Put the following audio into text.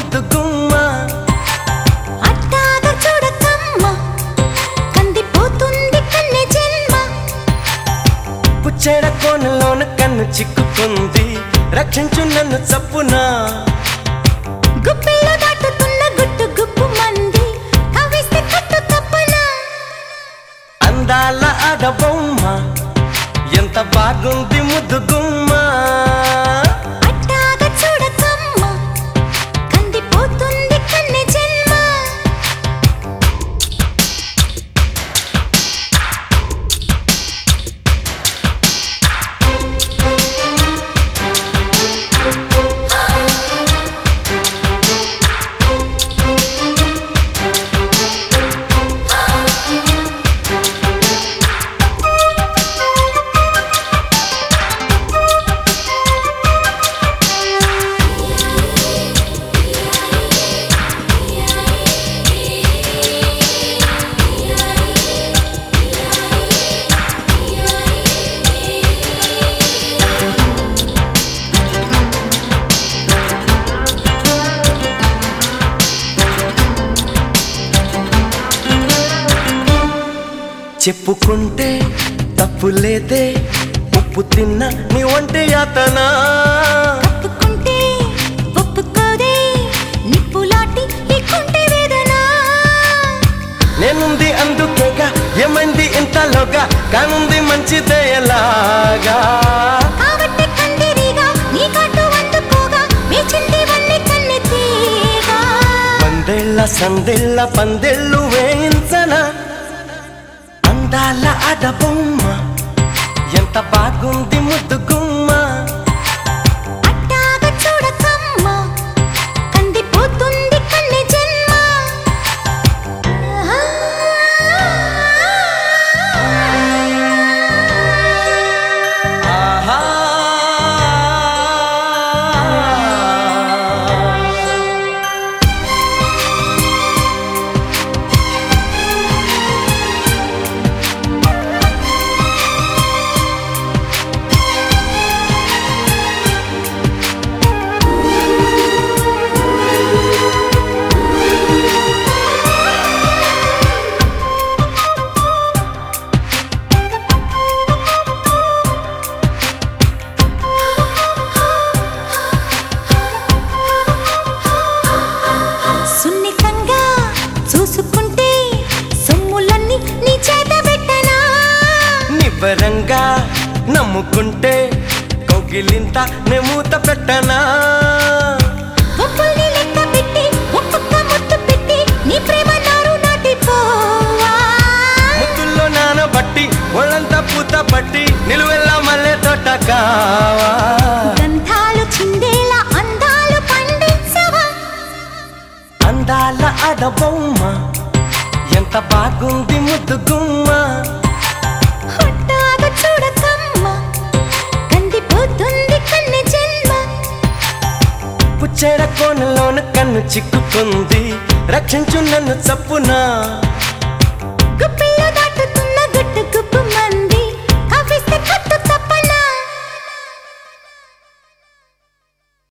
ముద్దు గుమ్మ అట్టాగా చూడకమ్మ కందిపోతుంది కన్నె జన్మ పుచ్చేడ కోనలోన కన్ను చిక్కుకుంది రక్షించు నన్ను చప్పునా గుప్పిలో దాటుతున్న గుట్టు గుప్పు మంది కవిస్తే కట్టు తప్పనా అందాల ఆడబొమ్మ ఎంత బాగుంది ముద్దు గుమ్మ అట్టాగా చూడకమ్మ కందిపోతుంది కన్నె జన్మ చెప్పుకుంటే తప్పు లేదే ఉప్పు తిన్న నీ ఒంటి యాతనా ఒప్పుకుంటే ఒప్పుకోదే నిప్పులాటి ఈ కుంటి వేదన నేనుంది అందుకేగా ఏమైంది ఇంతలోగా కానుంది మంచిదే ఎలాగా కాబట్టి కందిరిగా నీ కట్టు అందుకోగా వేచింది వన్ని కన్నె తీగా వందేళ్ల సందేళ్ల పందెళ్ళు వేయించన అందాల ఆడబొమ్మ ఎంత బాగుంది ముద్దు గుమ్మ అట్టాగా చూడకమ్మ కందిపోతుంది కన్నె జన్మ ఆహా సున్నితంగా చూసుకుంటే సొమ్ములన్నీ నీ చేత పెట్టనా నిబ్బరంగా నమ్ముకుంటే కౌగిలింత నెమూత పెట్టనా ఒప్పుల్ని లెక్క పెట్టి ఒక్కొక్క ముద్దు పెట్టి నీ ప్రేమ నారు నాటిపోవా ముద్దుల్లో నానబట్టి ఒళ్ళంతా పూత పట్టి నిలువెల్లా మల్లె తోట కావా గంధాలు చిందేలా అందాలు పండించవా అందాల ఆడబొమ్మ ఎంత బాగుంది ముద్దు గుమ్మ హుట్టాగా చూడకమ్మ కందిపోతుంది కన్నె జన్మ పుచ్చేడ కోనలోన కన్ను చిక్కుకుంది రక్షించు నన్ను చప్పునా గుప్పిలో దాటుతున్న గుట్టు గుప్పు